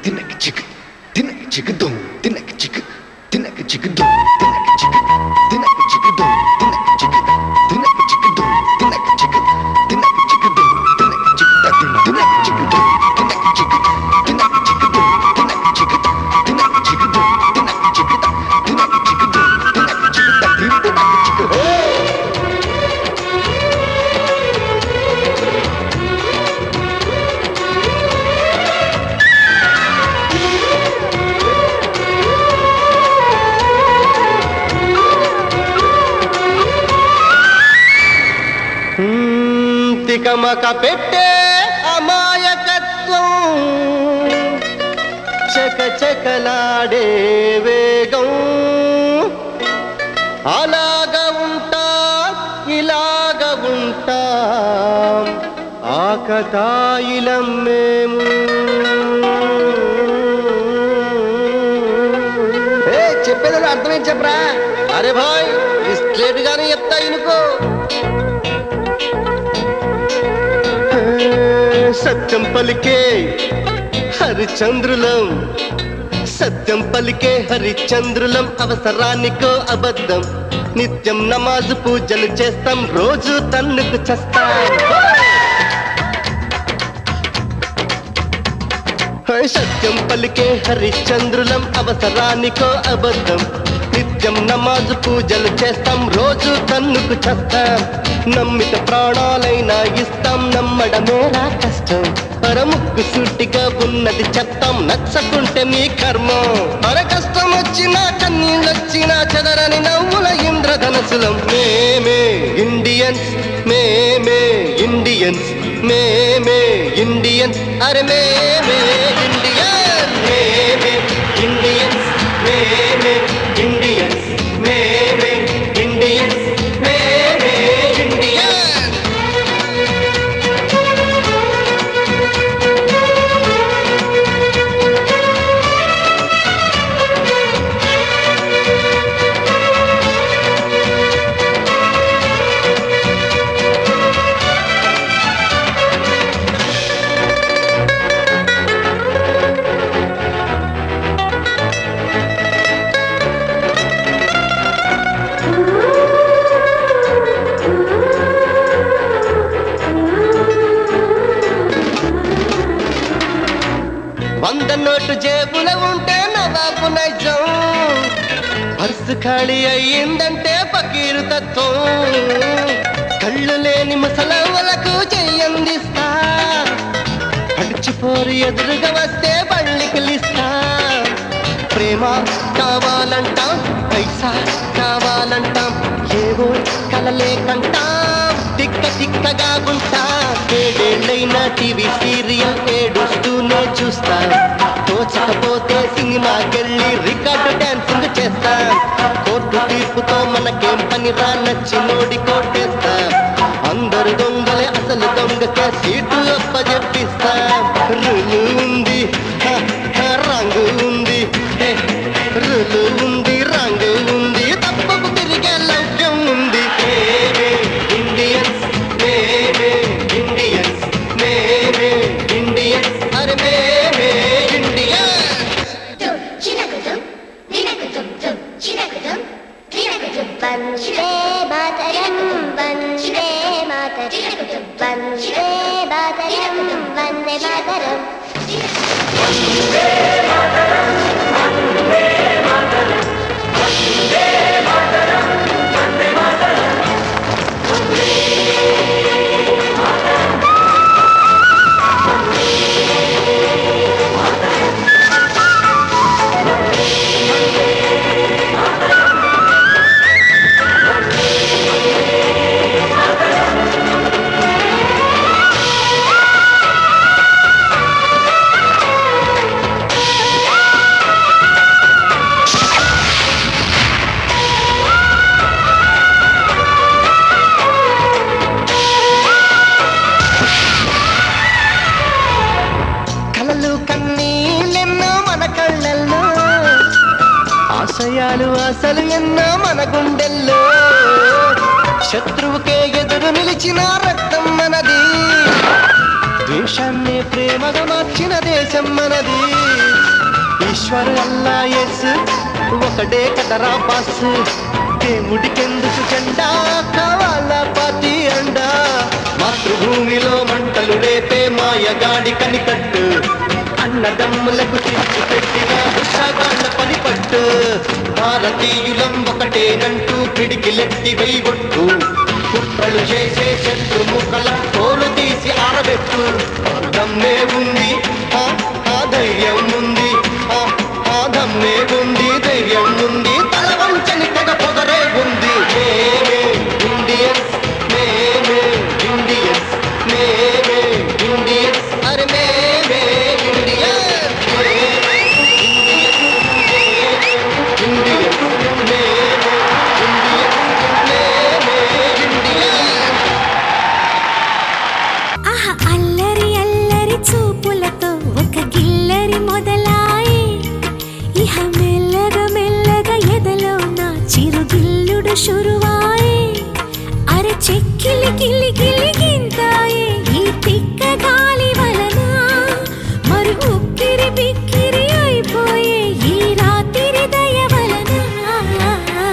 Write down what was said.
తినక చిక్ తినక చిక్ దుమ్ తినక చిక్ తినక చిక్ దుమ్ తినక చిక్ తినక చిక్ దుమ్ తినక చిక్ తినక చిక్ దుమ్ తినక చిక్ తినక చిక్ దుమ్ తినక చిక్ తదిమ్ తినక చిక్ దుమ్ తినక చిక్ తినక చిక్ దుమ్ తినక చిక్ తినక చిక్ దుమ్ తినక చిక్ తినక చిక్ దుమ్ తినక చిక్ తదిమ్ తినక చిక్ హో మ్మ్, తికమక పెట్టే అమాయకత్వం చక చకలాడే వేగం అలాగ ఉంటా ఇలాగ ఉంటా ఆకతాయిలం మేము ఏ చెప్పేది అర్థమేం చెప్పరా అరే భాయ్ స్ట్రేట్ గానే చెప్తా ఇనుకో సత్యం పలికే హరిచంద్రులం సత్యం పలికే హరిచంద్రులం అవసరానికో అబద్ధం నిత్యం నమాజు పూజలు చేస్తాం రోజు తన్నుకు చేస్తాం హై సత్యం పలికే హరిశ్చంద్రులం అవసరానికో అబద్ధం నిత్యం నమాజు పూజలు చేస్తాం రోజు తన్నుకు చేస్తాం నమ్మిత ప్రాణాలైనా ఇస్తాం నమ్మడమేరా కష్టం అర ముక్కు సూటిగా ఉన్నది చెప్తాం నచ్చకుంటే మీ కర్మం అర కష్టం వచ్చినా కన్నీళ్ళొచ్చినా చెదరని నవ్వుల ఇంద్రధనసులం మేమే ఇండియన్స్ మేమే ఇండియన్స్ మేమే ఇండియన్స్ అరే మేమే ఇండియన్ మేమే ఇండియన్స్ మేమే ఇండియన్స్ మేమే ఇండియన్స్ మేమే ఇండియన్ వంద నోటు జేబుల ఉంటే నవాబు నైజం పర్సు ఖాళీ అయ్యిందంటే పకీరు తత్వం కళ్ళు లేని ముసలవ్వలకు చెయ్యందిస్తా అడిచిపోరు ఎదురుగా వస్తే బళ్ళికిలిస్తా ప్రేమ కావాలంటాం పైసా కావాలంటాం ఏవో కలలే కంటాం తిక్క తిక్కగా ఉంటా ఏడేళ్ళైనా టీవీ సీరియల్ ఏడుస్తూనే చూస్తా తోచకపోతే సినిమాకెళ్ళి రికార్డు డాన్సింగ్ చేస్తా కోర్టు తీర్పుతో మనకేం పని రా నచ్చినోడి కోటేస్తా అందరు దొంగలే అసలు దొంగకే సీటు అప్పజెప్పిస్తా రులు ఉంది హ, హ, రంగు ఉంది హే, రులు ఉంది రంగు ఉంది తప్పకు తిరిగే లౌక్యం ఉంది మేమే ఇండియన్స్ మేమే ఇండియన్స్ మేమే ఇండియన్స్ అరే మేమే Indians tum chinakudum dinakudum tum chinakudum dinakudum Vande Mataram Vande Mataram Vande Mataram Vande Mataram కలలు కన్నీళ్ళెన్నో మన కళ్ళల్లో ఆశయాలు ఆశలు ఎన్నో మన గుండెల్లో శత్రువుకే ఎదురు నిలిచిన రక్తం మనది ద్వేషాన్ని ప్రేమగా మార్చిన దేశం మనది ఈశ్వర్ అల్లా ఎస్ ఒకడే కదరా బాస్ దేవుడికెందుకు జెండా కావాలా పార్టీ అండా మాతృభూమిలో మంటలు రేపే మాయగాడి కనికట్టు అన్నదమ్ములకు తెచ్చి పెట్టిన ఉషాగాళ్ళ పని పట్టు భారతీయులం ఒకటేనంటూ పిడికిలెత్తి వెయ్యొట్టు కుట్రలు చేసే శత్రుముఖల తోలు తీసి ఆరబెట్టు దమ్మే ఉంది ఆ, ఆ ధైర్యం ఉంది ఆ, ఆ దమ్మే ఉంది ధైర్యం ఉంది తల వంచని తెగ పొగరే ఉంది మేమే ఇండియన్స్ మేమే ఇండియన్స్ మేమే ఇండియన్స్ అరే మేమే ఇండియన్స్ మేమే ఇండియన్స్ మేమే ఇండియన్స్ మేమే ఇండియన్స్ మేమే ఇండియన్స్ ఆహా అల్లరి అల్లరి చూపులతో ఒక గిల్లరి మొదలాయి ఇహ మెల్లగా మెల్లగా ఎదలో నా చిరుగిల్లుడు షురువాయి అరే చెక్కిలి గిల్లి గిల్లి గింతాయి ఈ తిక్క గాలి వలన మరి ఉక్కిరి బిక్కిరి